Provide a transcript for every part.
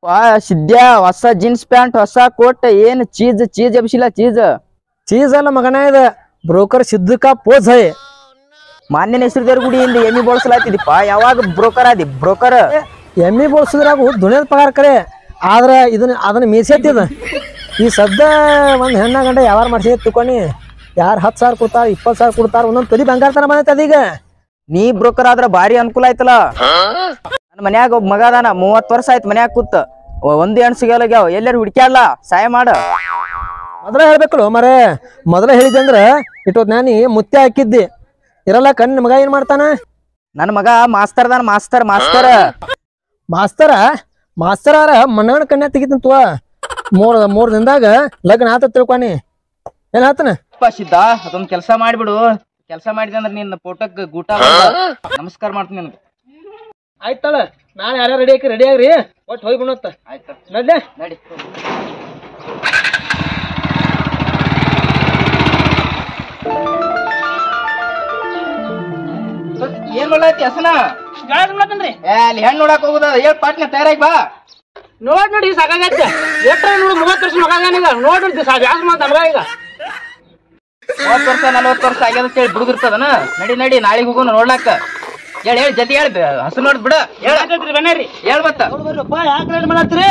ಪಾ ಸಿದ್ಯ ಹೊಸ ಜೀನ್ಸ್ ಪ್ಯಾಂಟ್ ಹೊಸ ಕೋಟ್ ಏನ್ ಚೀಸ್ ಚೀಸ್ ಎಬ್ಸಿಲ್ಲ ಚೀಸ್ ಚೀಸ್ ಅಲ್ಲ ಮಗನ ಇದು ಬ್ರೋಕರ್ ಸಿದ್ದಕ್ಕ ಪೋಸ್ ಹೈ ಮಾನ್ಯನ ಹೆಸರು ದೇವ್ರ ಗುಡಿಯಿಂದ ಎಮ್ಮಿ ಬೋಳ್ಸಲಾತಿದಿಪ್ಪ ಯಾವಾಗ ಬ್ರೋಕರ್ ಆದಿ ಬ್ರೋಕರ್ ಎಮ್ಮಿ ಬೋಳ್ಸಿದ್ರಾಗ ದುನಿಯದ ಪಗಾರ ಕರೆ ಆದ್ರ ಇದನ್ನ ಅದನ್ನ ಮೀಸೈತಿದ ಈ ಸದ್ದ ಒಂದ್ ಹೆಣ್ಣ ಗಂಡ ಯಾವಾರ ಮಾಡ್ಸಿದ್ ತಿಳ್ಕೊನಿ ಯಾರು ಹತ್ತು ಸಾವಿರ ಕೊಡ್ತಾರ ಇಪ್ಪತ್ತು ಸಾವಿರ ಕೊಡ್ತಾರ ಒಂದೊಂದು ತೊಲಿ ಬಂಗಾರ ತರ ಬಂದೈತೆ ಅದೀಗ ನೀ ಬ್ರೋಕರ್ ಆದ್ರ ಭಾರಿ ಅನುಕೂಲ ಆಯ್ತಲ್ಲ ನನ್ ಮನ್ಯಾಗ ಒಬ್ಬ ಮಗ ಅದಾನ ಮೂವತ್ ವರ್ಷ ಆಯ್ತು ಮನ್ಯಾಗ ಕೂತ್ ಒ- ಒಂದು ಹೆಣ್ ಸಿಗಲ್ಲಾಗ್ಯಾವ ಎಲ್ಲಾರು ಹುಡ್ಕ್ಯಾಡ್ಲ ಸಹಾಯ ಮಾಡ ಮೊದಲ ಹೇಳ್ಬೇಕಲ್ಲ ಮರೆ ಮೊದಲ ಹೇಳಿದ್ದೆ ಅಂದ್ರ ಇಟ್ಟೊತ್ ನಾನಿ ಮುತ್ತೆ ಹಾಕಿದ್ದಿ ಇರಲ್ಲ ಕಣ್ ಮಗ ಏನ್ ಮಾಡ್ತಾನ ನನ್ ಮಗ ಮಾಸ್ತರ್ ಅದಾನ ಮಾಸ್ತರ್ ಮಾಸ್ತರ್ ಮಾಸ್ತರ ಮಾಸ್ತರಾರ ಮಣ್ಣಗಣ ಕನ್ಯಾ ತೆಗಿತೀನಿ ತುವ ಮೂರ್ ಮೂರ್ ದಿನದಾಗ ಲಗ್ನ ಆತ ತಿಳ್ಕೊನಿ ಏನ್ ಆತನ ಸಿದ್ದ ಅದೊಂದ್ ಕೆಲ್ಸ ಮಾಡ್ಬಿಡು ಕೆಲ್ಸ ಮಾಡಿದೆ ಅಂದ್ರೆ ನಿನ್ನ ಫೋಟೋಕ್ ಗೂಟ ಬಂದ. ನಮಸ್ಕಾರ ಮಾಡ್ತೀನಿ ನಿನ್ಗೆ ಆಯ್ತಳ ನಾಳೆ ಯಾರ್ಯಾರು ರೆಡಿ ಹಾಕಿ ರೆಡಿ ಆಗ್ರಿ ಒಟ್ಟು ಹೋಗಿ ಬಿಡತ್ತ ಆಯ್ತು ನಡ್ಲೆ ನಡಿ ಏನ್ ಮಾಡತ್ತಿ ಹಸನ ಏ ಅಲ್ಲಿ ಹೆಣ್ಣು ನೋಡಕ್ ಹೋಗುದ ಹೇಳ್ ಪಾಟ್ನ ತಯಾರಾಗಿ ಬಾ ನೋಡ್ ನೋಡಿ ಸಾಕಾಗತ್ತೆ ಎಟ್ರ ನೋಡಿ ಮೂವತ್ತು ವರ್ಷ ಮಗ ಈಗ ನೋಡ್ ನೋಡಿ ಬ್ಯಾಸ್ ಮಾತ ಮಗ ಈಗ ಮೂವತ್ ವರ್ಷ ನಲ್ವತ್ ವರ್ಷ ಆಗ್ಯದ ಹೇಳಿ ಬಿಡುದಿರ್ತದನ ನಡಿ ನಡಿ ನಾಳೆಗ್ ಹೋಗೋಣ ನೋಡ್ಲಾಕ ಹೇಳಿ ಹೇಳಿ ಜಲ್ದಿ ಹೇಳಿ ಹಸು ನೋಡ್ ಬಿಡ ಹೇಳ ಬನ್ನೇರಿ ಹೇಳ್ ಮತ್ತ ಬರ್ರಪ್ಪ ಯಾಕೆ ರೇಟ್ ಮಾಡತ್ತೀರಿ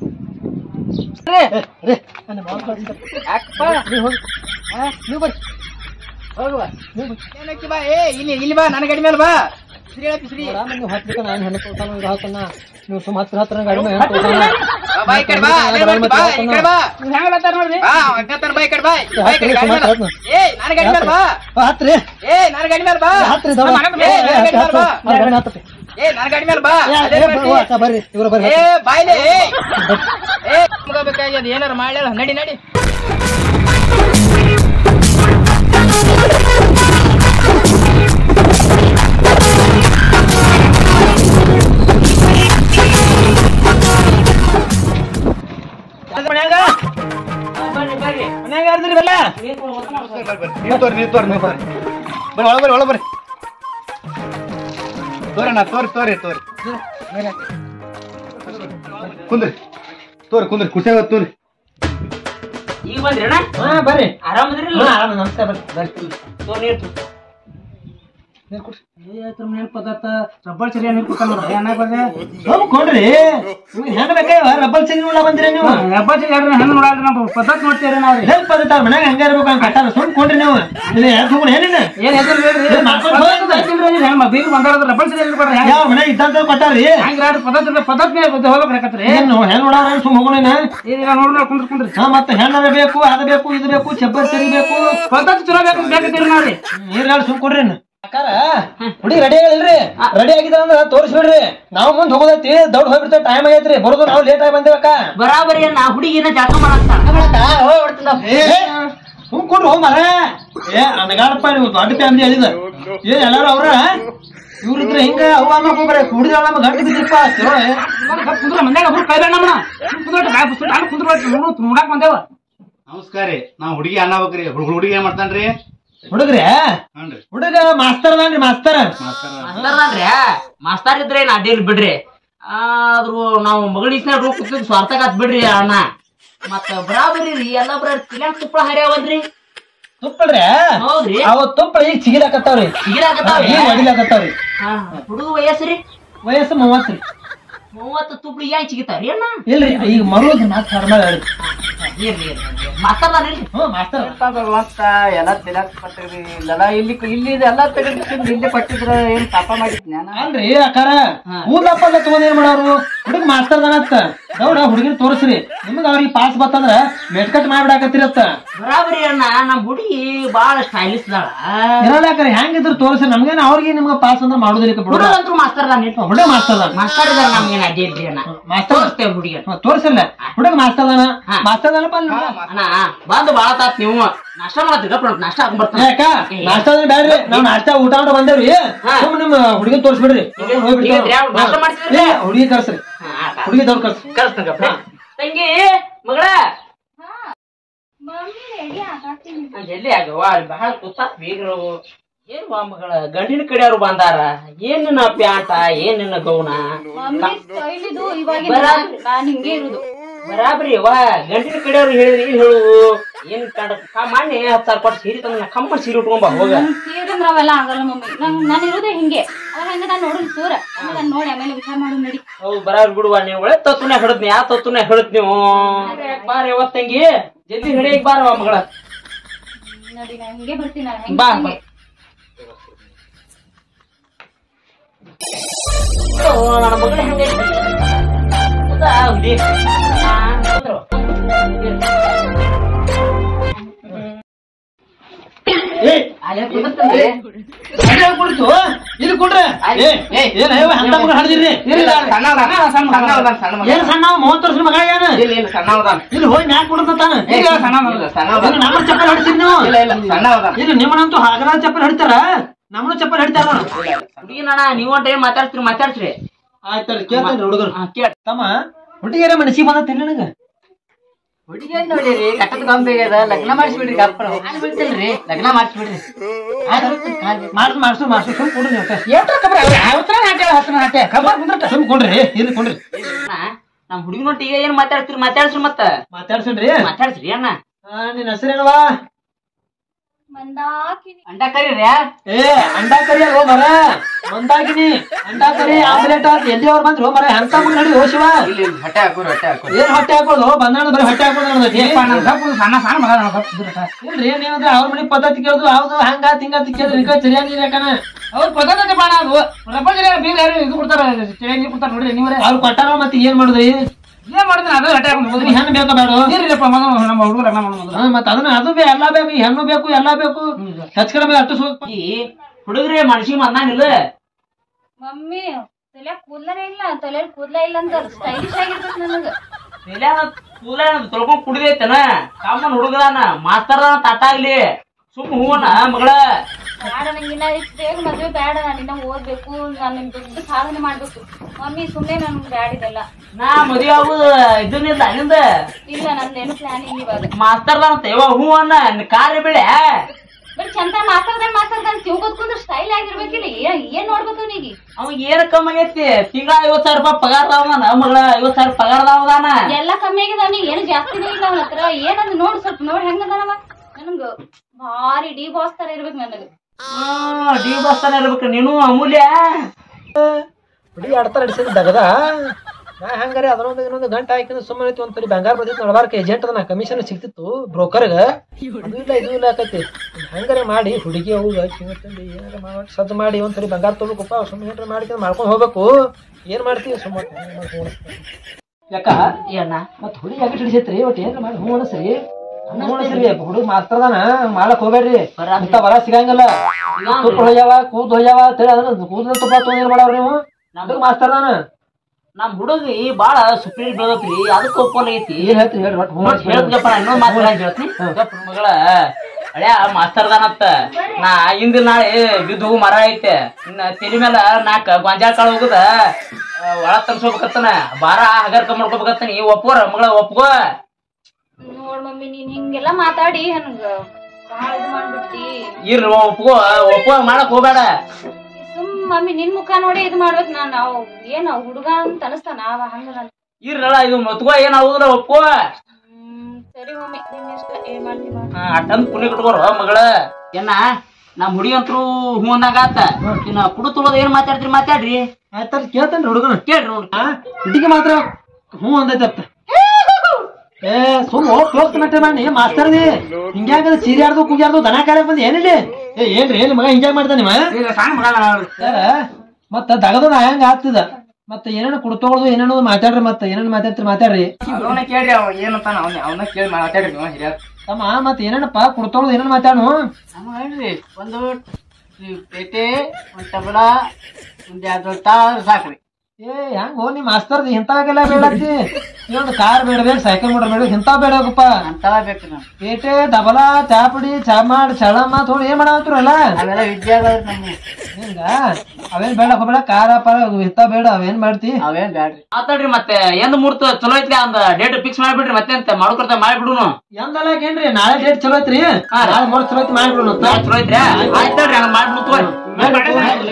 ಯಾಕಪ್ಪ ನೀವು ಬರ್ರಿ ಹೋಗುವ ಏನಕ್ಕಿ ಬಾ ಏ ಇಲ್ಲಿ ಇಲ್ಲಿ ಬಾ ನನ್ನ ಗಡಿ ಮೇಲೆ ಬಾ ಬಿಸ್ರಿ ಹೇಳ ಬಿಸ್ರಿ ನೀವು ಹತ್ತಿರ ನಾನು ಹೆಣ್ಣು ಕೊಡ್ತಾನ ಈಗ ಹಾಕನ್ನ ನೀವು ಸುಮ್ಮ ಹತ್ರ ಹತ್ರ ಗಾಡಿ ಮೇಲೆ ಹೆಣ್ಣು ಕೊಡ್ತಾನ ಬಾ, ಬಾ ಈ ಕಡೆ ಬಾ ಅಲ್ಲೇ ಬರ್ತಿ, ಬಾ ಈ ಕಡೆ ಬಾ ಬಾ ಹಂಗತ್ತಾನ ಬಾ ಈ ಕಡೆ ಬಾ ಬಾ ಈ ಕಡೆ ಗಾಡಿ ಮೇಲೆ. ಏ ನನ್ನ ಗಡಿ ಮೇಲೆ ಬಾ ಹತ್ರಿ ಏ ನನ್ನ ಗಡಿ ಮೇಲೆ ಬಾ ಹತ್ರಿ ಏ, ನನ್ನ ಗಡಿ ಮೇಲೆ ಬಾ ಏ ನನ್ನ ಗಡಿ ಮೇಲೆ ಬಾ ಅಲ್ಲೇ ಬರ್ತಿ. ಬರ್ರಿ ಇವ್ರು ಬರ್ರಿ ಏ ಬಾಯ್ಲೆ ಏ ಏ ನಮ್ಗ ಬೇಕಾಗ್ಯದ ಏನಾರ ಮಾಡ್ಯಾಳ ನಡಿ ನಡಿ ಮನ್ಯಾಗ ಮನ್ಯಾಗ ಯಾರ್ದ್ರಿ ಬಲ್ಲ ನೀವು ತೋರಿ ನೀವು ತೋರಿ ನೀವು ತೋರಿ ಬರ್ರಿ ಒಳ ಬರ್ರಿ ಒಳ ಬರ್ರಿ ತೋರಣ್ಣ ತೋರಿ ತೋರಿ ತೋರಿ ಕುಂದ್ರಿ ತೋರಿ ಕುಂದ್ರಿ ಖುಷಿಯಾಗ ತೋರಿ ಈಗ ಬಂದ್ರಿ ಹಾ ಬರ್ರಿ ಆರಾಮದ್ರಿಲ್ಲ ಹಾ, ಆರಾಮ ನಮಸ್ಕಾರ ಬರ್ರಿ ಬರ್ರಿ ಪದಾರ್ಥ ರಬ್ಬರ್ ಚರಿ ನೀರು ಕೊಟ್ಟ ನೋಡ್ರಿ ಏನಾಗ ಬಂದೆ ಹೌದು ಕೊಂಡ್ರಿ ನಿಮ್ಗೆ ಹೆಣ್ಣು ಬೇಕಾಗಿವ ರಬ್ಬಲ್ ಸಿಂಗ್ ನೋಡ ಬಂದಿರಿ ನೀವು ರಬ್ಬರ್ ಚರಿ ಯಾರು ಹೆಣ್ಣು ನೋಡಲ್ರಿ ನಾವು ಪದಾರ್ಥ ನೋಡ್ತೀರಿ ನಾವ್ರಿ ಹೆಂಗ್ ಪದ್ಧತಿ ಅವ್ರ ಮನ್ಯಾಗ ಹಂಗ ಇರ್ಬೇಕು ಅಂತ ಕಟ್ಟಾರ ಸುಮ್ ಕೊಂಡ್ರಿ ನೀವು ಇಲ್ಲಿ ಯಾರು ಸುಮ್ಮನೆ ಏನಿನ ಏನ್ ಹೆಸರು ಹೇಳ್ರಿ ಏನ್ ಮಾಡ್ಕೊಂಡ್ ಹೋಗ್ರಿ? ಹೆಣ್ಣು ಬೀಗ ಬಂದಾರ ರಬ್ಬರ್ ಚರಿ ಕೊಡ್ರಿ ಹೆಂಗ್ ಯಾವ ಮನ್ಯಾಗ ಇದ್ದಂತ ಕೊಟ್ಟಾರಿ ಹೆಂಗ್ ರಾಡ್ ಪದಾರ್ಥ ಪದಾರ್ಥ ಹೋಗ್ಬೇಕತ್ರಿ ಏನು ಹೆಣ್ಣು ನೋಡಾರ ಸುಮ್ ಹೋಗೋಣ ಈಗ ನೋಡ್ರಿ ಕುಂದ್ರ ಕುಂದ್ರಿ ಹಾ ಮತ್ತೆ ಹೆಣ್ಣರ ಬೇಕು ಅದ ಬೇಕು ಇದು ಬೇಕು ಚಪ್ಪರ್ ಸರಿ ಬೇಕು ಪದಾರ್ಥ ಚಲೋ ಬೇಕು ಬೇಕತ್ತೀರಿ ನಾವ್ರಿ ನೀರ್ ಹೇಳಿ ಸುಮ್ ಕೊಡ್ರಿ ಅಕ್ಕಾರ ಹುಡಿ ರೆಡಿ ಆಗಿಲ್ರಿ ರೆಡಿ ಆಗಿದ್ರ ಅಂದ್ರ ತೋರಿಸ್ಬಿಡ್ರಿ ನಾವು ಮುಂದ್ ಹೋಗೋದೈತಿ ದೌಡ್ ಹೋಗ್ಬಿಡ್ತೇವೆ ಟೈಮ್ ಆಗೈತ್ರಿ ಬರೋದು ನಾವು ಲೇಟ್ ಆಗಿ ಬಂದೇವಕ್ಕ ಬರಾಬರಿ ನಾ ಹುಡುಗಿನ ಜಾಕ ಸುಮ್ ಕೊಡ್ರಿ ಹೋಗ್ ಮರ ಏ ಅನಗಾಡಪ್ಪ ನೀವು ದೊಡ್ಡ ಫ್ಯಾಮಿಲಿ ಹೇಳಿದ ಏನ್ ಎಲ್ಲಾರು ಅವ್ರ ಇವ್ರಿದ್ರೆ ಹಿಂಗ ಅವ ಅಮ್ಮ ಹೋಗ್ಬಾರ ಕುಡಿದ ನಮ್ಮ ಗಂಟೆ ಬಿದ್ದಿಪ್ಪ ಚಲೋ ಏ. ಕುಂದ್ರ ಮಂದ್ಯಾಗ ಒಬ್ರು ಕೈ ಬೇಡ ನಮ್ಮನ ಕುಂದ್ರ ಕುಂದ್ರ ನೋಡಕ್ ಬಂದೇವ ನಮಸ್ಕಾರ ರೀ ನಾವ್ ಹುಡುಗಿ ಅನ್ನ ಬೇಕ್ರಿ ಹುಡುಗ ಹುಡುಗಿ ಏನ್ ಮಾಡ್ತಾನ್ರಿ ಹುಡುಗ್ರಿ ಹನ್ರಿ ಹುಡುಗ ಮಾಸ್ತರ್ ಅದಾನ್ರಿ ಮಾಸ್ತರ್ ಮಾಸ್ತರ್ದಾನ್ರಿ ಮಾಸ್ತರ್ ಇದ್ರೆ ನಾ ಅಡ್ಡಿಲ್ ಬಿಡ್ರಿ ಆದ್ರೂ ನಾವು ಮಗಳಿಸ್ನ ಕೂತಿದ್ ಸ್ವಾರ್ಥಕ್ ಬಿಡ್ರಿ ಅಣ್ಣ ಮತ್ತ ಬರಾಬರಿ ರೀ ಎಲ್ಲ ಬರ ತಿಲ್ಯಾಕ ತುಪ್ಪಳ ಹರಿಯಾವಲ್ರಿ ತುಪ್ಪಳ್ರಿ ಹೌದ್ರಿ ಅವ ತುಪ್ಪಳ ಈಗ ಸಿಗಿಲಾಕತ್ತಾವ್ರಿ ಸಿಗಿರಾಕತ್ತಾವ್ರಿ ಈಗ ಹೊಡಿಲಾಕತ್ತಾವ್ರಿ ಹುಡುಗ ವಯಸ್ಸ್ರಿ ವಯಸ್ಸು ಮೂವತ್ತ್ರಿ ಮೂವತ್ತು ತುಪ್ಪಳಿ ಯಾಕೆ ಸಿಗಿತಾವ್ರಿ ಅಣ್ಣ ಇಲ್ರಿ ಈಗ ಮರುದ್ ಮಾತ್ ಕರ್ಮ ಹೇಳ್ರಿ ಇರ್ಲಿ ಮಾಸ್ತರ್ದಾನ ಇಲ್ರಿ ಹ್ಞೂ ಮಾಸ್ತರ್ ಭಗವಂತ ಎಲ್ಲ ತಿಳಕ್ ಪಟ್ಟಿದ್ರಿ ಇಲ್ಲೆಲ್ಲ ಇಲ್ಲಿ ಇಲ್ಲಿ ಎಲ್ಲ ತೆಗೆದು ಇಲ್ಲಿ ಪಟ್ಟಿದ್ರ ಏನ್ ಪಾಪ ಮಾಡಿದ್ನಿ ನಾನು ಅಲ್ರಿ ಅಕ್ಕಾರ ಕೂದಲಪ್ಪ ತಗೊಂಡ್ ಏನ್ ಮಾಡೋರು ಹುಡುಗ ಮಾಸ್ತರ್ ದನತ್ತ ದೌಡ ಹುಡುಗಿನ ತೋರಿಸ್ರಿ ನಿಮಗ ಅವ್ರಿಗೆ ಪಾಸ್ ಬತ್ತಂದ್ರ ಮೆಟ್ಕಟ್ ಮಾಡ್ಬಿಡಾಕತ್ತಿರತ್ತ ಬರಾಬರಿ ಅಣ್ಣ ನಮ್ ಹುಡುಗಿ ಬಾಳ ಸ್ಟೈಲಿಶ್ ಅದಾಳ ಇರಲ್ಲ ಅಕ್ಕಾರ ಹೆಂಗಿದ್ರು ತೋರಿಸ್ರಿ ನಮ್ಗೇನ ಅವ್ರಿಗೆ ನಿಮ್ಗ ಪಾಸ್ ಅಂದ್ರ ಮಾಡುದಿಲ್ಲ ಬಿಡುದ ಹುಡುಗಂತ್ರು ಮಾಸ್ತರ್ದಾನ ಇಟ್ಟು ಹುಡುಗ ಮಾಸ್ತರ್ ದನ ಮಾಸ್ತರ್ ಇದಾರ ನಮ್ಗೇನ್ ಅಡ್ಡಿ ಇಲ್ರಿ ಅಣ್ಣ ಮಾಸ್ತರ್ ತೋರಿಸ್ತೇವೆ ಹುಡುಗಿ ತೋರಿಸಿಲ್ಲ ಹುಡುಗ ಮಾಸ್ತರ್ ದನ ಹಾ. ಮಾಸ್ತರ್ ದನಪ್ಪ ಅಲ್ಲಿ ನೋಡ. ಅಣ್ಣ ಬಂದು ಬಾಳ ತಾತ್ ನೀವು ನಾಷ್ಟ ಮಾಡತ್ರಿ ಗಪ್ಪ ನಾಷ್ಟ ಹಾಕೊಂಡ್ ಬರ್ತಾನೆ ಯಾಕ ನಾಷ್ಟ ಅಂದ್ರೆ ಬ್ಯಾಡ್ರಿ ನಾವ್ ನಾಷ್ಟ ಊಟ ಮಾಡಿ ಬಂದೇವ್ರಿ ಹಾ. ಸುಮ್ ನಿಮ್ ಹುಡುಗಿ ತೋರಿಸ್ಬಿಡ್ರಿ ಈಗ ಯಾವ ನಾಷ್ಟ ಮಾಡ್ತಿದ್ರಿ? ಹುಡುಗಿ ಕರ್ಸ್ರಿ ಹುಡುಗಿ ದೌಡ್ ಕರ್ಸ್ರಿ ಕಳಿಸ್ತಾನ ಗಪ್ಪ ತಂಗಿ ಮಗಳ ಮಮ್ಮಿ ರೆಡಿ ಆಗತ್ತೀನಿ ಜಲ್ದಿ ಆಗವ ಅಲ್ಲಿ ಬಹಳ ಕೂತ ಬೀಗ್ರು ಏನ್ ವಾ ಮಗಳ ಗಂಡಿನ ಕಡೆಯವ್ರು ಬಂದಾರ ಏನಿನ ಪ್ಯಾಂಟ ಏನಿನ ಗೌನ ಮಮ್ಮಿ ಸ್ಟೈಲ್ ಇದು ಇವಾಗ ಬರಾಬರಿ. ನಾನ್ ಹಿಂಗೆ ಇರುದು ಬರಾಬರಿ ವಾ ಗಂಡಿನ ಕಡೆಯವ್ರು ಹೇಳಿದ್ರಿ ಏನ್ ಹೇಳುದು ಏನ್ ಕಂಡ ಮಾನ್ಯ ಹತ್ತು ಸಾವಿರ ಕೊಟ್ಟು ಸೀರೆ ತಂದ ಕಂಬ ಸೀರೆ ಉಟ್ಕೊಂಬ ಹೋಗ ಸೀರೆ ಅಂದ್ರೆ ಅವೆಲ್ಲ ಆಗಲ್ಲ ಮಮ್ಮಿ ನಂಗ್ ನಾನು ಇರೋದೇ ಹಿಂಗೆ ಅವಾಗ ಹಂಗ ನಾನು ನೋಡಲ್ ಸೂರ ಆಮೇಲೆ ನೋಡಿ ಆಮೇಲೆ ವಿಚಾರ ಮಾಡು ನಡಿ ಹೌದು ಬರಾಬರಿ ಬಿಡುವ ನೀವು ಒಳ್ಳೆ ತತ್ವನೇ ಹಿಡಿದ್ನಿ ಯಾವ ತತ್ವನೇ ಹಿಡಿದ್ ನೀವು ಬಾರ ಯಾವತ್ತಂಗಿ ಜಲ್ದಿ ಹಿಡಿಯಕ್ ಬಾರವ ಮಗಳ ನಡಿ ನಾನು ಹಿಂಗೆ ಬರ್ತೀನಿ ನಾನು ಹೆಂಗೆ ಬಾ, ಹಂಗೆ. ಓ, ನನ್ನ ಮಗಳ ಹೆಂಗೆ ಹೌದಾ ಹುಡಿ ಹಾ, ಕುಂದ್ರು. ಅಲ್ಲೇ ಕುಂದ್ರತ್ತಂದ್ರೆ. ಕುಳಿತು ಇಲ್ಲಿ ಕೊಡ್ರೆ ಏನ್ ಅಂತ ಮಗ ಹಡ್ದಿರಿ ಸಣ್ಣ ಅದಾನ, ಸಣ್ಣ ಸಣ್ಣ ಅದಾನ, ಸಣ್ಣ ಮಗ. ಏನ್ ಸಣ್ಣ ಮೂವತ್ತು ವರ್ಷದ ಮಗ ಏನ ಇಲ್ಲ ಇಲ್ಲ ಸಣ್ಣ ಅದಾನ. ಇಲ್ಲಿ ಹೋಗಿ ಮ್ಯಾಕ್ ಕೊಡ್ತಾನ ಇಲ್ಲ, ಸಣ್ಣ ಅದಾನ, ಸಣ್ಣ ಅದಾನ. ನಮ್ಮ ಚಪ್ಪಲ್ ಹೊಡಿತೀರಿ ನೀವು ಇಲ್ಲ ಇಲ್ಲ ಸಣ್ಣ ಅದಾನ. ಇಲ್ಲಿ ನಿಮ್ಮನಂತೂ ಹಗರ ಚಪ್ಪಲ್ ಹೊಡಿತಾರ ನಮ್ಮನು ಚಪ್ಪಲ್ ಹೊಡಿತಾರ ಹುಡುಗಿನಣ್ಣ ನೀವ್ ಒಂದ್ ಟೈಮ್ ಮಾತಾಡ್ತೀರಿ ಮಾತಾಡ್ಸ್ರಿ ಆಯ್ತಲ್ಲ ಕೇಳ್ತೇನೆ ಹುಡುಗರು ಹಾ, ಕೇಳ್ ತಮ್ಮ ಹುಡುಗಿಯರ ಮನಸ್ಸಿಗೆ ಬಂದತ್ತಿಲ್ಲ ನನಗ ಹುಡುಗಿ ನೋಡಿರಿ ಕಟ್ಟದ ಗೊಂಬೆ ಅದ ಲಗ್ನ ಮಾಡಿಸ್ಬಿಡ್ರಿ ಗಪ್ಪ ಬಿಡ್ತಿಲ್ರಿ ಲಗ್ನ ಮಾಡಿಸ್ಬಿಡ್ರಿ ಮಾಡ್ಸು ಮಾಡ್ಸು ಮಾಡ್ಸು ಸುಮ್ ಕೊಡ್ರಿ ನೀವು ಅಷ್ಟೇ. ಎಷ್ಟ್ರ ಕಬ್ರ ಹತ್ರ ನಾಟ್ಯ ಹತ್ರ ನಾಟ್ಯ ಖಬರ್ ಕುಂದ್ರಟ ಸುಮ್ ಕೊಡ್ರಿ ಇಲ್ಲಿ ಕೊಡ್ರಿ ಅಣ್ಣ ನಮ್ ಹುಡುಗಿನೊಟ್ಟಿಗೆ ಏನ್ ಮಾತಾಡ್ತೀರಿ ಮಾತಾಡ್ಸ್ರಿ ಮತ್ತ ಮಾತಾಡ್ಸನ್ರಿ ಮಾತಾಡ್ಸ್ರಿ ಅಣ್ಣ ನಿನ್ನ ಹೆಸರೇನವಾ ಮಂದಾಕಿನಿ ಅಂಡ ಕರೀರಿ ಏ ಅಂಡಾ ಕರಿ ಅಲ್ವೋ ಮರ ಮಂದಾಗಿನಿ ಅಂಡಾ ಕರಿ ಆಮ್ಲೆಟ್ ಅಂತ ಎಲ್ಲಿ ಅವ್ರು ಬಂದ್ರು ಮರ ಎಂತ ಮಗ ನಡಿ ಓ ಶಿವ ಇಲ್ಲಿ ಇಲ್ಲಿ ಹೊಟ್ಟೆ ಹಾಕೋರಿ ಹೊಟ್ಟೆ ಹಾಕೋರಿ ಏನ್ ಹೊಟ್ಟೆ ಹಾಕೋದು ಬಂದಾಣ ಬರೀ ಹೊಟ್ಟೆ ಹಾಕೋದು ನಡೆದೈತಿ ಏಪ್ಪ, ನನ್ ಸ್ವಲ್ಪ ಸಣ್ಣ ಸಣ್ಣ ಮಗ ನನ್ ಸ್ವಲ್ಪ ಬಿಡ್ರಟ. ಇಲ್ರಿ ಏನೇನಂದ್ರೆ ಅವ್ರ ಮನೆ ಪದ್ಧತಿ ಕೇಳುದು ಹೌದು ಹಂಗ ತಿಂಗ ತಿಕ್ಕೇದ್ರಿ ಈಗ ಸರಿಯಾಗಿ ಯಾಕನ ಅವ್ರು ಪದಾರ್ಥ ಬಾಣ ಅದು ಪ್ರಪಂಚದಾಗ ಬೀಗ ಯಾರು ಇದು ಕೊಡ್ತಾರ ಚಳಿ ಕೊಡ್ತಾರ ನೋಡ್ರಿ ನೀವ್ರೆ ಅವ್ರು ಕೊಟ್ಟಾರ ಮತ್ತೆ ಏನ್ ಮಾಡುದ್ರಿ ಏನ್ ಮಾಡ್ತೀನಿ ಅದೇ ಹೊಟ್ಟೆ ಹಾಕೊಂಡು ಅದ್ರಿಗೆ ಹೆಣ್ಣು ಬೇಕಾ ಬೇಡ ಇರ್ಲಿಲ್ಲಪ್ಪ ಮಗ ನಮ್ಮ ಹುಡುಗರು ಲಗ್ನ ಮಾಡೋದು ಹಾ, ಮತ್ತ್ ಅದನ್ನ ಅದು ಬೇ ಎಲ್ಲಾ ಬೇಕು ಈ ಹೆಣ್ಣು ಬೇಕು ಎಲ್ಲಾ ಬೇಕು ಹೆಚ್ಚ ಕಡಿಮೆ ಅಟ್ಟು ಸ್ವಲ್ಪ ಈ ಹುಡುಗ್ರಿ ಮನ್ಸಿಗೆ ಮಂದಾನಿಲ್ಲ ಮಮ್ಮಿ ತಲೆ ಕೂದ್ಲನೇ ಇಲ್ಲ ತಲೆ ಕೂದ್ಲ ಇಲ್ಲ ಅಂತ ಸ್ಟೈಲಿಶ್ ಆಗಿರ್ಬೇಕು ನನಗ ಕೂಲ ತೊಳ್ಕೊಂಡ್ ಕುಡಿದೈತನ ಕಾಮನ್ ಹುಡುಗದಾನ ಮಾಸ್ತರ್ದಾನ ತಟ್ಟಾಗ್ಲಿ ಸುಮ್ ಹೂವನ ಮಗಳ ಬೇಡ ನಂಗೆ ಇನ್ನ ಇಷ್ಟ್ ಬೇಗ ಮದ್ವೆ ಬೇಡ ನಾನು ಇನ್ನ ಓದ್ಬೇಕು ನಾನು ದೊಡ್ಡ ಸಾಧನೆ ಮಾಡ್ಬೇಕು ಮಮ್ಮಿ ಸುಮ್ನೆ ನನ್ಗೆ ಬ್ಯಾಡ ಇದೆಲ್ಲ ನಾ ಮದ್ವೆ ಆಗುದ ಇದನ್ನಿಲ್ಲ ನಿಂದ ಇಲ್ಲ ನಂದೇನು ಪ್ಲಾನ್ ಇಲ್ಲ ಇವಾಗ ಮಾಸ್ತರ್ದಾನ ಯವ ಹೂವನ್ನ ಕಾರ್ಯ ಬೆಳೆ ಬರೀ ಚಂದ ಮಾತಾಡ್ದಂಗ್ ಮಾತಾಡ್ದಂಗ್ ತಿಳ್ಕೊತ್ ಕುಂದ್ರ ಸ್ಟೈಲ್ ಆಗಿರ್ಬೇಕಿಲ್ಲ ಏನ್ ಏನ್ ನೋಡ್ಬೇಕು ನೀಗಿ ಅವ ಏನ್ ಕಮ್ಮಿ ಆಗೈತಿ ತಿಂಗಳ ಐವತ್ ಸಾವಿರ ರೂಪಾಯಿ ಪಗಾರದಾವದಾನ ಮಗಳ ಐವತ್ ಸಾವಿರ ಪಗಾರದಾವದಾನ ಎಲ್ಲ ಕಮ್ಮಿ ಆಗಿದೆ ಅವ್ನಿಗೆ ಏನು ಜಾಸ್ತಿನೇ ಇಲ್ಲ ಅವನ ಹತ್ರ ಏನಂದ್ ನೋಡ್ ಸ್ವಲ್ಪ ನೋಡಿ ಹೆಂಗದಾನವ ನನಗ ಭಾರಿ ಡಿ ಬಾಸ್ ತರ ಇರ್ಬೇಕು ನನಗ ಡಿ ಬಸ್ ತಾನ ಇರ್ಬೇಕು ನೀನು ಅಮೂಲ್ಯ ಹುಡುಗಿ ಆಡ್ತಾರ ಅಡಿಸಿದ ದಗದ ನಾ ಹೆಂಗಾರೆ ಅದನ್ನೊಂದು ಇನ್ನೊಂದು ಗಂಟೆ ಹಾಕಿದ್ರೆ ಸುಮ್ಮನೆ ಐತಿ ಒಂದ್ಸರಿ ಬಂಗಾರ ಬಂದಿತ್ತು ನಡಬಾರ್ಕ ಏಜೆಂಟ್ ಅದ ಕಮಿಷನ್ ಸಿಗ್ತಿತ್ತು ಬ್ರೋಕರ್ಗ ಅದು ಇಲ್ಲ ಇದು ಇಲ್ಲ ಆಕೈತಿ ಹೆಂಗಾರೆ ಮಾಡಿ ಹುಡುಗಿ ಅವು ತಂದು ಏನಾರ ಮಾಡಿ ಸದ್ದು ಮಾಡಿ ಒಂದ್ಸರಿ ಬಂಗಾರ ತಗೋಬೇಕಪ್ಪ ಸುಮ್ಮನೆ ಏನಾರ ಮಾಡ್ಕೊಂಡು ಮಾಡ್ಕೊಂಡು ಹೋಗ್ಬೇಕು ಏನ್ ಮಾಡ್ತೀವಿ ಸುಮ್ಮನೆ ಯಾಕ ಏನ ಮತ್ ಹುಡುಗಿ ಯಾಕೆ ಹಿಡಿಸೈತ್ರಿ ಒಟ್ಟು ಏನಾರ ಮಾಡಿ ಹ್ಞೂ ಅನಸ್ರಿ ಹ್ಞೂ ಅನಸ್ರಿ ಹುಡುಗ ಮಾಸ್ತರ್ದಾನ ಮಾಡಕ್ ಹೋಗ್ಬೇಡ್ರಿ ಅಂತ ಬರ ಸಿಗಂಗಿಲ್ಲ ತುಪ್ಪ ಹೋಗ್ಯಾವ ಕೂದ್ ಹೋಗ್ಯಾವ ಅಂತೇಳಿ ಅದನ್ನ ಕೂದಲ ತುಪ್ಪ ತೊಗೊಂಡ್ ಏನ್ ಮಾಡವ್ರಿ ನೀವು ನಮ್ದು ಮಾಸ್ತರ್ದಾನ ನಮ್ ಹುಡುಗಿ ಬಾಳ ಸುಪ್ರೀಂ ಬೆಳದತ್ರಿ ಅದಕ್ಕೆ ಒಪ್ಪಲ್ ಐತಿ ಏನ್ ಹೇಳ್ತೀರಿ ಹೇಳ್ರಿ ಒಟ್ಟು ಹ್ಞೂ ಅನ್ಸ್ರಿ. ಹೇಳ್ತಪ್ಪ ಇನ್ನೊಂದ್ ಮಾತು ಹೇಳ್ತೀನಿ ಗಪ್ಪ ಮಗಳ ಹಳ್ಯಾ ಮಾಸ್ತರ್ದಾನತ್ತ ನಾ ಇಂದಿನ ನಾಳೆ ಬಿದ್ದು ಹೋಗು ಮರ ಐತೆ ಇನ್ನ ತಲಿ ಮೇಲೆ ನಾಕ ಗೊಂಜಾಳ ಕಾಳು ಹೋಗುದ ಒಳಗ್ ತರ್ಸ್ಕೋಬೇಕತ್ತನ ಬಾರ ಹಗರ್ಕ ಮಾಡ್ಕೋಬೇಕತ್ತನಿ ಒಪ್ಪೋರ ಮಗಳ ಒಪ್ಕೋ ನೋಡ್ ಮಮ್ಮಿ ನೀನ್ ಹಿಂಗೆಲ್ಲ ಮಾತಾಡಿ ನನಗ ಭಾಳ ಇದು ಮಾಡ್ಬಿಡ್ತಿ ಇರ್ರಿ ಒಪ್ಕೋ ಒಪ್ಪೋ ಮಾಡಕ್ ಹೋಗ್ಬೇಡ ಸುಮ್ ಮಮ್ಮಿ ನಿನ್ ಮುಖ ನೋಡಿ ಇದು ಮಾಡ್ಬೇಕು ನಾನ್ ನಾವು ಏನ್ ಅವ್ ಹುಡುಗ ಅಂತ ಅನಸ್ತಾನ ಅವ ಹಂಗ ಇರ್ರಲ್ಲ ಇದು ಮತ್ಕೋ ಏನ್ ಆಗುದಿಲ್ಲ ಒಪ್ಕೋ ಹ್ಮ್ ಸರಿ ಮಮ್ಮಿ ನಿನ್ ಇಷ್ಟ ಏನ್ ಮಾಡ್ತಿ ಮಾಡ್ ಅಟ್ಟಂದ್ ಪುಣ್ಯ ಕಟ್ಕೋರ ಮಗಳ ಏನ ನಮ್ ಹುಡುಗಿ ಅಂತೂ ಹೂ ಅಂದಂಗಾತ ಇನ್ನ ಕುಡು ತುಳದ ಏನ್ ಮಾತಾಡ್ತೀರಿ ಮಾತಾಡ್ರಿ ಆಯ್ತಲ್ಲ ಕೇಳ್ತೇನ್ರಿ ಹುಡುಗನ ಕೇಳ್ರಿ ನೋಡ್ರಿ ಆ ಹುಡುಗಿ ಮಾತ್ರ ಹ್ಞೂ ಅಂದೈತತ್ತ ಏ ಸುಮ್ ಹೋಗ್ ಕ್ಲೋಸ್ ಕನೆಕ್ಟ್ ಮಾಡಿ ಮಾಸ್ತರ್ದಿ ಹಿಂಗ್ಯಾಗ ಸೀರೆ ಆಡ್ದು ಕುಗ್ಯಾರ್ದು ದನ ಕಾರ್ಯ ಬಂದು ಏನಿಲ್ಲ ಏ ಏನ್ರಿ ಏನ್ ಮಗ ಹಿಂಗ್ಯಾಗ ಮಾಡ್ದ ನಿಮ್ಮ ಇಲ್ಲ, ಸಣ್ಣ ಮಗ ನಾನು. ಯಾರ ಮತ್ತ ದಗದ ಹೆಂಗ ಆಗ್ತದ ಮತ್ತ ಏನೇನು ಕುಡ್ತೋಳ್ದು ಏನೇನೋ ಮಾತಾಡ್ರಿ ಮತ್ತ ಏನೇನು ಮಾತಾಡ್ತೀರಿ ಮಾತಾಡ್ರಿ ಅವನ ಕೇಳ್ರಿ ಅವ ಏನಂತಾನ ಅವನ ಅವನ ಕೇಳಿ ಮಾತಾಡ್ರಿ ನೀವು ಹಿರಿಯರ್ ತಮ್ಮ ಮತ್ತ ಏನೇನಪ್ಪ ಕುಡ್ತೋಳ್ದು ಏನೇನು ಮಾತಾಡು ನಮ್ಮ ಹೇಳ್ರಿ ಒಂದು ಈ ಪೇಟೆ ಒಂದ್ ತಬಲ ಒಂದ್ ಎರಡು ತಾಳ ಸಾಕ್ರಿ ಏ ಹೆಂಗ್ ನೀ ಮಾಸ್ತರ್ ಇಂಥವಾಗೆಲ್ಲ ಬೇಡತ್ತಿ ಇನ್ನೊಂದು ಕಾರ್ ಬೇಡಬೇಕು ಸೈಕಲ್ ಮೋಟರ್ ಬೇಡ ಇಂಥವ್ ಬೇಡ ಹೋಗಪ್ಪ ಅಂತವ ಬೇಕು ನಾವು ಪೇಟೆ ದಬಲ ಚಾಪುಡಿ ಚಾಮಾಡ್ ಚಳಮ್ಮ ತೋಡಿ ಏನ್ ಮಾಡಾತ್ರಲ್ಲ ಅವೆಲ್ಲ ವಿದ್ಯೆ ಅದಾವ್ರಿ ನಮ್ಗೆ ಹಿಂಗ ಅವೇನ್ ಬೇಡ ಹೋಗ್ಬೇಡ ಕಾರ ಪಾರ ಇಂಥ ಬೇಡ ಅವೇನ್ ಮಾಡ್ತಿ ಅವೇನ್ ಬ್ಯಾಡ್ರಿ ಮಾತಾಡ್ರಿ ಮತ್ತೆ ಎಂದ್ ಮುಹೂರ್ತ ಚಲೋ ಐತ್ಲಿ ಅಂದ ಡೇಟ್ ಫಿಕ್ಸ್ ಮಾಡ್ಬಿಡ್ರಿ ಮತ್ತೆ ಅಂತ ಮಾಡ್ಕೊಡ್ತಾ ಮಾಡ್ಬಿಡುನು ಎಂದಲ್ಲ ಏನ್ರಿ ನಾಳೆ ಡೇಟ್ ಚಲೋ ಐತ್ರಿ ನಾಳೆ ಮೂರ್ ಚಲೋ ಐತಿ ಮಾಡ್ಬಿಡೋಣ ಚಲೋ ಐತ್ರಿ ಆಯ್ತಲ್ರಿ ಹಂಗ ಮಾಡ್ಬಿಡು ತಗೋರಿ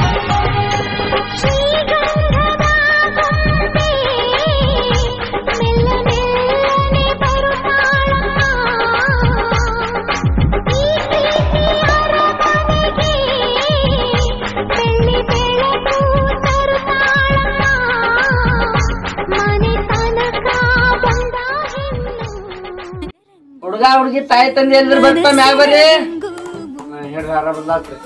ಹುಡುಗ ಹುಡುಗಿ ತಾಯಿ ತಂದೆ ಎಲ್ರು ಬರ್ತಾ ಮ್ಯಾಗ ಬರ್ರಿ ಹೇಳ್ರಿ ಆರಾಮದಾತ್ರಿ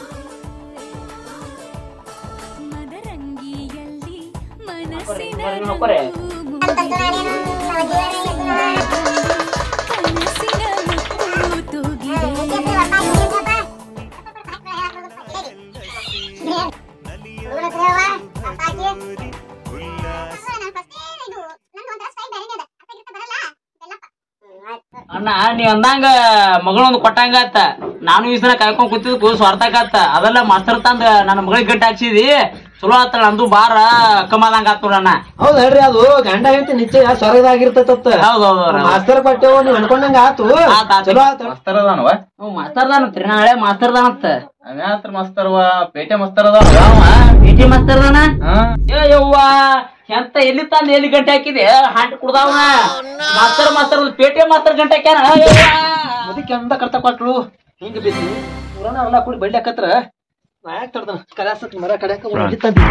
ಅಣ್ಣ ನೀವ್ ಅಂದಂಗ ಮಗಳೊಂದು ಕೊಟ್ಟಂಗ ಆತ ನಾನು ಈ ಸಲ ಕಾಯ್ಕೊಂಡ್ ಕೂತಿದ್ಕು ಸ್ವಾರ್ಥಕತ್ತ ಅದೆಲ್ಲ ಮಾಸ್ತರ್ ತಂದ ನನ್ನ ಮಗಳಿಗೆ ಗಟ್ಟಿ ಹಾಕ್ಸಿದಿ ಚಲೋ ಆತ ನಂದು ಬಾರ ಕಮ್ಮದಂಗ ಆತ್ ನೋಡಣ್ಣ ಹೌದ್ ಹೇಳ್ರಿ ಅದು ಗಂಡ ಹೆಂಡತಿ ನಿಶ್ಚಯ ಸ್ವರ್ಗದಾಗಿರ್ತೈತತ್ತ ಹೌದ್ ಹೌದ್ ಹೌದ್. ಮಾಸ್ತರ್ ಕೊಟ್ಟೆವು ನೀವ್ ಅನ್ಕೊಂಡಂಗ ಆತು ಆತ್ ಆತ್. ಚಲೋ ಆತು ಮಸ್ತರ್ ಅದಾನವ ಹ್ಞೂ ಮಾಸ್ತರ್ದಾನತ್ರಿ ನಾ ಹಳೆ ಮಾಸ್ತರ್ದಾನತ್ತ ಅವ್ಯಾತ್ರ ಮಸ್ತರ್ವ ಪೇಟೆ ಮಸ್ತರ್ ಅದಾವ ಅವ ಪಿ ಮಾಸ್ತರ್ದಾನ ಹಾ ಏ ಯವ್ವ ಎಂತ ಎಲ್ಲಿ ತಂದ ಎಲ್ಲಿ ಗಂಟೆ ಹಾಕಿದೆ ಹಾಂಟ್ ಕುಡ್ದಾವನ ಮಾಸ್ತರ್ ಮಾಸ್ತರ್ ಪೇಟೆ ಮಾಸ್ತರ್ ಗಂಟೆ ಹಾಕ್ಯಾನ ಯವ್ವ. ಅದಕ್ಕೆ ಅಂತ ಕರ್ತ ಕೊಟ್ಲು ಹಿಂಗ ಬಿದ್ದು ಪುರಾಣ ಎಲ್ಲ ಕೂಡಿ ಬಡ್ಲಾಕತ್ರ ನಾ ಯಾಕೆ ತಡ್ದನ ಕಲಾಸಕ್ ಮರ ಕಡ್ಯಾಕ ಹೋಗಿತ್ತಂತ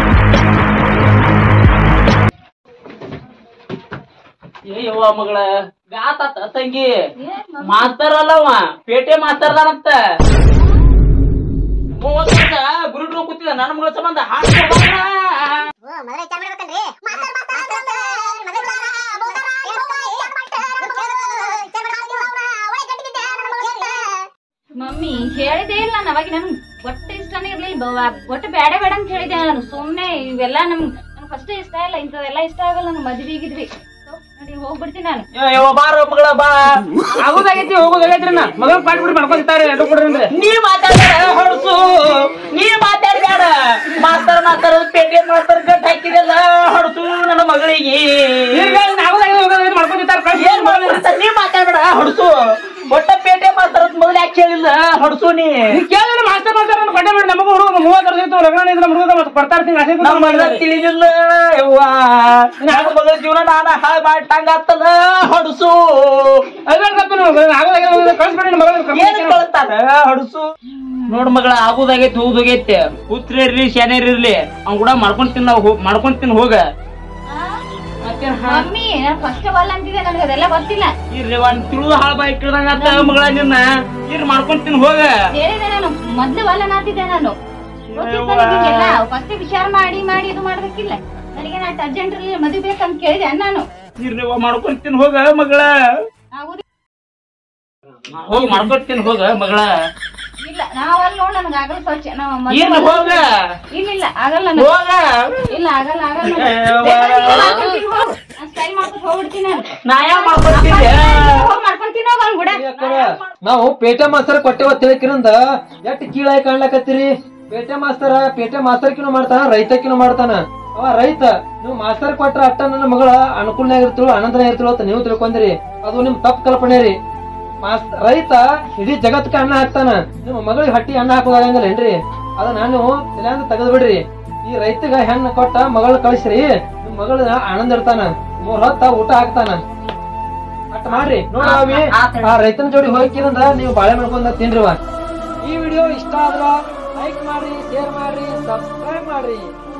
ಏ ಯವ್ವ ಮಗಳ ಗಾತಾತ ತಂಗಿ ಮಾಸ್ತರ್ ಅಲ್ಲವ ಪೇಟೆ ಮಾಸ್ತರ್ದಾನಂತ ಮೂವತ್ತು ವರ್ಷ ಗುರುಟ್ರು ಕೂತಿದ ನನ್ನ ಮಗಳ ಸಂಬಂಧ ಹಾಂಟ್ ಕುಡ್ದಾವನ. ಮಮ್ಮಿ ಹೇಳಿದೆ ಇಲ್ಲ ನಾನು ಅವಾಗ ನನ್ಗೆ ಒಟ್ಟು ಇಷ್ಟನೇ ಇರ್ಲಿಲ್ಲ ಒಟ್ಟು ಬೇಡ ಬೇಡ ಅಂತ ಹೇಳಿದೆ ನಾನು ಸುಮ್ನೆ ಇವೆಲ್ಲ ನಮ್ ನನ್ಗೆ ಫಸ್ಟ್ ಇಷ್ಟ ಇಲ್ಲ ಇಂಥವೆಲ್ಲ ಇಷ್ಟ ಆಗಲ್ಲ ನನ್ಗೆ ಮದ್ವೆ ಆಗಿದ್ವಿ ನೋಡಿ ಹೋಗ್ಬಿಡ್ತೀನಿ ನಾನು ಏ ಯವ್ವ ಬಾರ ಮಗಳ ಬಾ ಆಗುದಾಗೈತಿ ಹೋಗೋದಾಗೈತ್ರಿ ನಾ ಮಗಳ ಪಾಟ್ಬಿಟ್ಟು ಮಾಡ್ಕೊಂತಾರೆ ಎರಡು ಕೊಡ್ರಿ ನೀ ಮಾತಾಡ ಹೊಡ್ಸು ನೀ ಮಾತಾಡ್ಬೇಡ ಮಾಸ್ತರ್ ಮಾಸ್ತರ್ ಪೇಟೆ ಮಾಸ್ತರ್ ಗಂಟ್ ಹಾಕಿದೆಲ್ಲ ಹೊಡ್ಸು ನನ್ನ ಮಗಳಿಗೆ ಏನ್ ಮಾಡ್ಕೊಂತಾರೆ ನೀ ಮಾತಾಡ್ಬೇಡ ಹೊಡ್ಸು ಒಟ್ಟ ಪೇಟೆ ಮಾಸ್ತರ್ ಮೊದಲು ಯಾಕೆ ಕೇಳಿಲ್ಲ ಹೊಡ್ಸು ನೀ ಕೇಳಿದ್ರೆ ಮಾಸ್ತರ್ ಮಾಸ್ತರ್ ಕೊಟ್ಟೆ ಮಾಡಿ ನಮಗೂ ಹುಡುಗ ಮೂವತ್ತು ವರ್ಷ ಇತ್ತು ಲಗ್ನ ಇದ್ರೆ ಹುಡುಗ ಮತ್ತೆ ಕೊಡ್ತಾ ಇರ್ತೀನಿ ಅದೇ ನಮ್ಮ ಮಗಳ ತಿಳಿದಿಲ್ಲ ಯವ್ವ ನನ್ನ ಮಗಳ ಜೀವನ ನಾನು ಹಾಳು ಮಾಡ್ತಂಗಾತಲ್ಲ ಹೊಡ್ಸು ಕಳ್ಸ್ಬಿಡಿ ಮಗಳ ಏನ್ ಕಳ್ತಾನ ಹಡಸು ನೋಡ್ ಮಗಳ ಆಗುದಾಗೈತಿ ಹೋಗುದಾಗೈತಿ ಕೂತ್ರ ಇರ್ಲಿ ಶಾನ್ಯರ್ ಇರ್ಲಿ ಅವ್ನ್ ಕೂಡ ಮಾಡ್ಕೊಂಡ್ ತಿನ್ನ ಮಾಡ್ಕೊಂಡ್ ತಿನ್ ಹೋಗ ಮತ್ತೇನ್ ಹಾ- ಮಮ್ಮಿ ನಾನು ಫಸ್ಟ್ ಅಲ್ಲ ಅಂತಿದ್ದೆ ನನಗೆ ಅದೆಲ್ಲ ಗೊತ್ತಿಲ್ಲ ಇರ್ಲಿ ಒಂದ್ ತಿಳಿದು ಹಾಳ ಬಾಯಿ ಕೇಳ್ದಂಗ ಮಗಳ ನಿನ್ನ ಇರ್ ಮಾಡ್ಕೊಂಡ್ ತಿನ್ ಹೋಗ ಹೇಳಿದೆ ನಾನು ಮೊದ್ಲು ಅಲ್ಲ ನಾತಿದ್ದೆ ನಾನು ಫಸ್ಟ್ ವಿಚಾರ ಮಾಡಿ ಮಾಡಿ ಇದು ಮಾಡ್ಬೇಕಿಲ್ಲ ನನಗೆ ನಾಟ್ ಅರ್ಜೆಂಟ್ ಮದುವೆ ಬೇಕಂತ ಕೇಳಿದೆ ನಾನು ಇರ್ಲಿ ಮಾಡ್ಕೊಂಡ್ ತಿನ್ ಹೋಗ ಮಗಳ ಆಗುದಿ ಹೋಗ್ ಮಾಡ್ಕೊಂಡ್ ತಿನ್ ಹೋಗ ಮಗಳ ಇಲ್ಲ ನಾವಲ್ಲ ನೋಡ್ ನನಗೆ ಆಗಲ್ಲ ಸ್ವಚ್ಛ ನಾವು ಮದ್ವೆ ಏನ್ ಹೋಗ ಇಲ್ಲ ಇಲ್ಲ ಆಗಲ್ಲ ನನಗೆ. ಹೋಗ ಇಲ್ಲ ಆಗಲ್ಲ ಆಗಲ್ಲ ಸ್ಟೈಲ್ ಮಾಡ್ಕೊಂಡು ಹೋಗ್ಬಿಡ್ತೀನಿ ನಾನು ನಾ ಯಾಕ್ ಮಾಡ್ಕೊಂತಿದ್ದೆ ಹೋಗ್ ಮಾಡ್ಕೊಂತೀನಿ ಹೋಗ್ ಅವ್ನ್ ಕೂಡ ನಾವು ಪೇಟೆ ಮಾಸ್ತರ್ ಕೊಟ್ಟೆವ ತಿಳಕಿರಂದ ಎಷ್ಟ್ ಕೀಳಾಗಿ ಕಾಣ್ಲಕತ್ತೀರಿ ಪೇಟೆ ಮಾಸ್ತರ ಪೇಟೆ ಮಾಸ್ತರ್ಕಿನೂ ಮಾಡ್ತಾನ ರೈತಕಿನೂ ಮಾಡ್ತಾನ ಅವ ರೈತ ನೀವು ಮಾಸ್ತರ್ ಕೊಟ್ರ ಅಟ್ಟ ನನ್ನ ಮಗಳ ಅನುಕೂಲನಾಗ ಇರ್ತಿಳು ಆನಂದನ ಇರ್ತಿಳು ಅಂತ ನೀವು ತಿಳ್ಕೊಂದಿರಿ ಅದು ನಿಮ್ ತಪ್ಪು ಕಲ್ಪನೆ ರೀ ಮಾಸ್ ರೈತ ಇಡೀ ಜಗತ್ಗೆ ಅನ್ನ ಹಾಕ್ತಾನ ನಿಮ್ಮ ಮಗಳಿಗೆ ಹಟ್ಟಿ ಅನ್ನ ಹಾಕೋದಾಗಂಗಿಲ್ಲ ಏನ್ರಿ ಅದ ನಾನು ತಲೆಯಿಂದ ತೆಗೆದು ಬಿಡ್ರಿ ಈ ರೈತಗ ಹೆಣ್ಣು ಕೊಟ್ಟ ಮಗಳ ಕಳಿಸ್ರಿ ನಿಮ್ ಮಗಳ ಆನಂದ ಇರ್ತಾನ ಮೂರ್ ಹೊತ್ತ ಊಟ ಹಾಕ್ತಾನ ಅಟ್ ಮಾಡ್ರಿ ನೋಡ್ರಿ ಆ ರೈತನ ಜೋಡಿ ಹೋಗಿರಂದ ನೀವು ಬಾಳೆ ಮಾಡ್ಕೊಂಡ ತಿನ್ರಿವ ಈ ವಿಡಿಯೋ ಇಷ್ಟ ಆದ್ರ ಲೈಕ್ ಮಾಡ್ರಿ ಶೇರ್ ಮಾಡ್ರಿ ಸಬ್ಸ್ಕ್ರೈಬ್ ಮಾಡ್ರಿ